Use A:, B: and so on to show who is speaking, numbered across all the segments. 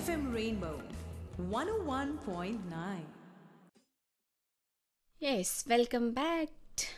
A: FM Rainbow 101.9.
B: Yes welcome back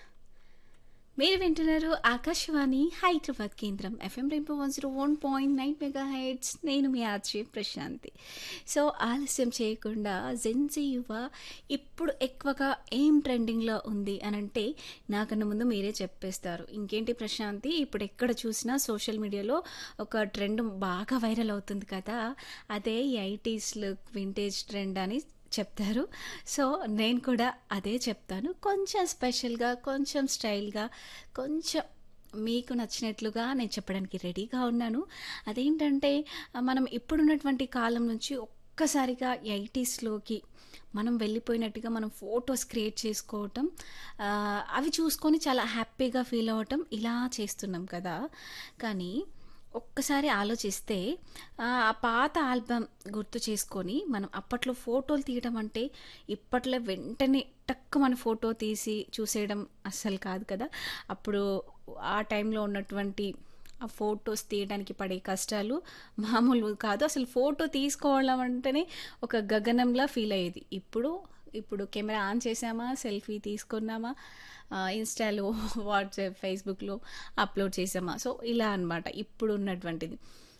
B: మీరు వింటున్నారు ఆకాశవాణి హైదరాబాద్ కేంద్రం FM rainbow one zero one point nine mega hits నేను మీ ఆర్జే ప్రశాంతి సో ఆలస్యం చేయకుండా జెన్జీ యువ ఇప్పుడు ఎక్కువగా ఏం ట్రెండింగ్లో ఉంది అని అంటే నాకన్నా ముందు మీరే చెప్పేస్తారు ఇంకేంటి ప్రశాంతి ఇప్పుడు ఎక్కడ చూసినా సోషల్ మీడియాలో ఒక ట్రెండ్ బాగా వైరల్ అవుతుంది కదా అదే ఈ ఐటీస్ లుక్ వింటేజ్ ట్రెండ్ అని చెప్తారు సో నేను కూడా అదే చెప్తాను కొంచెం స్పెషల్గా కొంచెం స్టైల్గా కొంచెం మీకు నచ్చినట్లుగా నేను చెప్పడానికి రెడీగా ఉన్నాను అదేంటంటే మనం ఇప్పుడున్నటువంటి కాలం నుంచి ఒక్కసారిగా ఎయిటీస్లోకి మనం వెళ్ళిపోయినట్టుగా మనం ఫొటోస్ క్రియేట్ చేసుకోవటం ఆ, అవి చూసుకొని చాలా హ్యాపీగా ఫీల్ అవ్వటం ఇలా చేస్తున్నాం కదా కానీ ఒక్కసారి ఆలోచిస్తే ఆ ఆ పాత ఆల్బమ్ గుర్తు చేసుకొని మనం అప్పట్లో ఫోటోలు తీయడం అంటే ఇప్పట్లో వెంటనే టక్కు మన ఫోటో తీసి చూసేయడం అస్సలు కాదు కదా అప్పుడు ఆ టైంలో ఉన్నటువంటి ఆ ఫొటోస్ తీయడానికి పడే కష్టాలు మామూలు కాదు అసలు ఫోటో తీసుకోవడం అంటేనే ఒక గగనంలా ఫీల్ అయ్యేది ఇప్పుడు ఇప్పుడు కెమెరా ఆన్ చేసామా సెల్ఫీ తీసుకున్నామా ఆ, ఇన్స్టాలో వాట్సాప్ ఫేస్బుక్లో అప్లోడ్ చేసామా సో ఇలా అన్నమాట ఇప్పుడు ఉన్నటువంటిది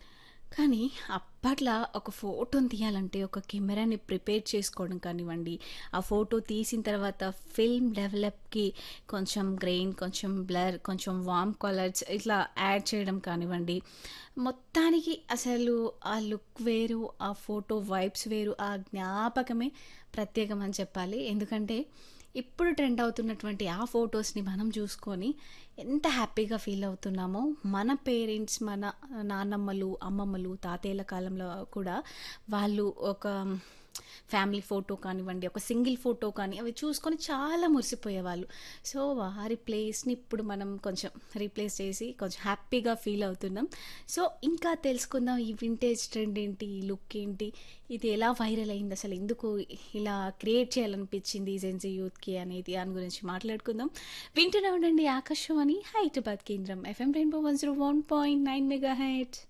B: కానీ అప్పట్లో ఒక ఫోటోని తీయాలంటే ఒక కెమెరాని ప్రిపేర్ చేసుకోవడం కానివ్వండి ఆ ఫోటో తీసిన తర్వాత ఫిల్మ్ డెవలప్కి కొంచెం గ్రెయిన్ కొంచెం బ్లర్ కొంచెం వామ్ కలర్స్ ఇట్లా యాడ్ చేయడం కానివ్వండి మొత్తానికి అసలు ఆ లుక్ వేరు ఆ ఫోటో వైబ్స్ వేరు ఆ జ్ఞాపకమే ప్రత్యేకం అని చెప్పాలి ఎందుకంటే ఇప్పుడు ట్రెండ్ అవుతున్నటువంటి ఆ ఫొటోస్ని మనం చూసుకొని ఎంత హ్యాపీగా ఫీల్ అవుతున్నామో మన పేరెంట్స్ మన నాన్నమ్మలు అమ్మమ్మలు తాతయ్యల కాలంలో కూడా వాళ్ళు ఒక ఫ్యామిలీ ఫోటో కానివ్వండి ఒక సింగిల్ ఫోటో కానీ అవి చూసుకొని చాలా మురిసిపోయేవాళ్ళు సో వారి ప్లేస్ని ఇప్పుడు మనం కొంచెం రీప్లేస్ చేసి కొంచెం హ్యాపీగా ఫీల్ అవుతున్నాం సో ఇంకా తెలుసుకుందాం ఈ వింటేజ్ ట్రెండ్ ఏంటి ఈ లుక్ ఏంటి ఇది ఎలా వైరల్ అయింది అసలు ఎందుకు ఇలా క్రియేట్ చేయాలనిపించింది జెన్జీ యూత్కి అనేది దాని గురించి మాట్లాడుకుందాం వింటూనే ఉండండి ఆకాశవాణి హైదరాబాద్ కేంద్రం FM rainbow one zero one point nine mega height